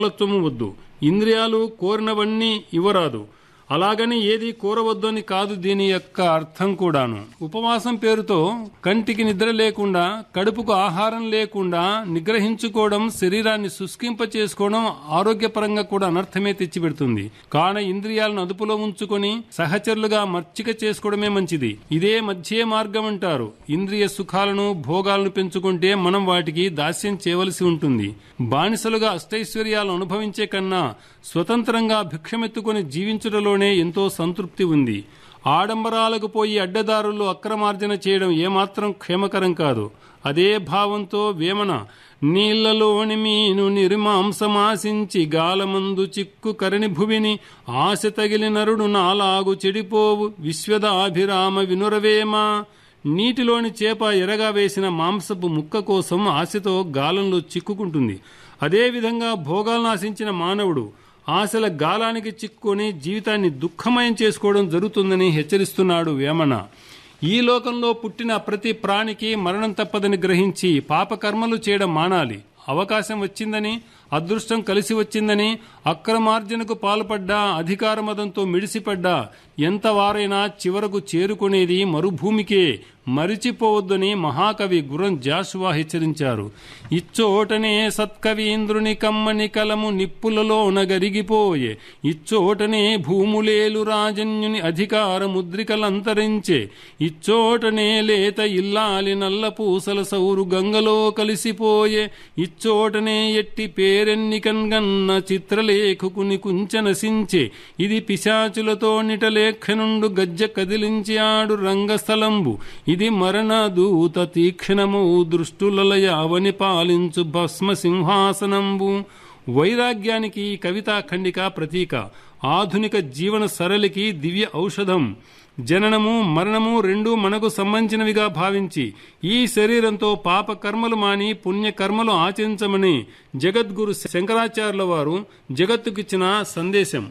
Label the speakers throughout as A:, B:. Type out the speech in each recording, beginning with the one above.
A: మూలత్వము వద్దు ఇంద్రియాలు కోరినవన్నీ ఇవ్వరాదు అలాగని ఏది కోరవద్దు అని కాదు దీని యొక్క అర్థం కూడాను ఉపవాసం పేరుతో కంటికి నిద్ర లేకుండా కడుపుకు ఆహారం లేకుండా నిగ్రహించుకోవడం శరీరాన్ని శుష్కింప చేసుకోవడం ఆరోగ్యపరంగా కూడా అనర్థమే తెచ్చిపెడుతుంది కాన ఇంద్రియాలను అదుపులో ఉంచుకొని సహచరులుగా మర్చిక చేసుకోవడమే మంచిది ఇదే మధ్య మార్గం అంటారు ఇంద్రియ సుఖాలను భోగాలను పెంచుకుంటే మనం వాటికి దాస్యం చేయవలసి ఉంటుంది బానిసలుగా అష్టైశ్వర్యాలను అనుభవించే కన్నా స్వతంత్రంగా భిక్షమెత్తుకుని జీవించుటలోనే ఎంతో సంతృప్తి ఉంది ఆడంబరాలకు పోయి అడ్డదారుల్లో అక్రమార్జన చేయడం ఏమాత్రం క్షేమకరం కాదు అదే భావంతో వేమన నీళ్లలోని మీను నిర్మాంసమాసించి గాలమందు చిక్కు కరణి భువిని ఆశ తగిలి నరుడు నాలాగు చెడిపోవు విశ్వదాభిరామ వినురవేమ నీటిలోని చేప ఎరగా వేసిన మాంసపు ముక్క కోసం ఆశతో గాలంలో చిక్కుకుంటుంది అదేవిధంగా భోగాలను ఆశించిన మానవుడు ఆశల గాలానికి చిక్కుకొని జీవితాన్ని దుఃఖమయం చేసుకోవడం జరుగుతుందని హెచ్చరిస్తున్నాడు వేమన ఈ లోకంలో పుట్టిన ప్రతి ప్రాణికి మరణం తప్పదని గ్రహించి పాపకర్మలు చేయడం మానాలి అవకాశం వచ్చిందని అదృష్టం కలిసి వచ్చిందని అక్రమార్జనకు పాల్పడ్డా అధికార మదంతో మిడిసిపడ్డా ఎంత వారైనా చివరకు చేరుకునేది మరుభూమికే మరిచిపోవద్దని మహాకవి గురం జాషువా హెచ్చరించారు ఇచ్చోటనే సత్కవీంద్రుని కమ్మని కలము నిప్పులలో నగరిగిపోయే ఇచ్చోటనే భూములేలు రాజన్యుని అధికార ముద్రికలంతరించే ఇచ్చోటనే లేత ఇల్లాలి నల్ల పూసల సౌరు గంగలో కలిసిపోయే ఇచ్చోటనే ఎట్టి పేరెన్నికన్గన్న చిత్రలేఖకుని కుంచనసించే ఇది పిశాచులతో నిటలేఖనుండు గజ్జ కదిలించి ఆడు రంగస్థలంబు ఇది మరణ దూత తీక్షణము దృష్టులయ అవని పాలించు భస్మ సింహాసనంబు వైరాగ్యానికి కవితా ఖండిక ప్రతీక ఆధునిక జీవన సరళికి దివ్య ఔషధం జననము మరణము రెండూ మనకు సంబంధించినవిగా భావించి ఈ శరీరంతో పాప కర్మలు మాని పుణ్యకర్మలు ఆచరించమని జగద్గురు శంకరాచార్యుల వారు జగత్తుకిచ్చిన సందేశం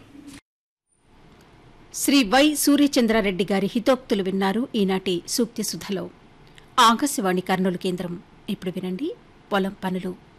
B: శ్రీ వై సూర్యచంద్రారెడ్డి గారి హితోక్తులు విన్నారు ఈనాటి సూక్తి సుధలో ఆకాశవాణి కర్నూలు కేంద్రం ఇప్పుడు వినండి పొలం పనులు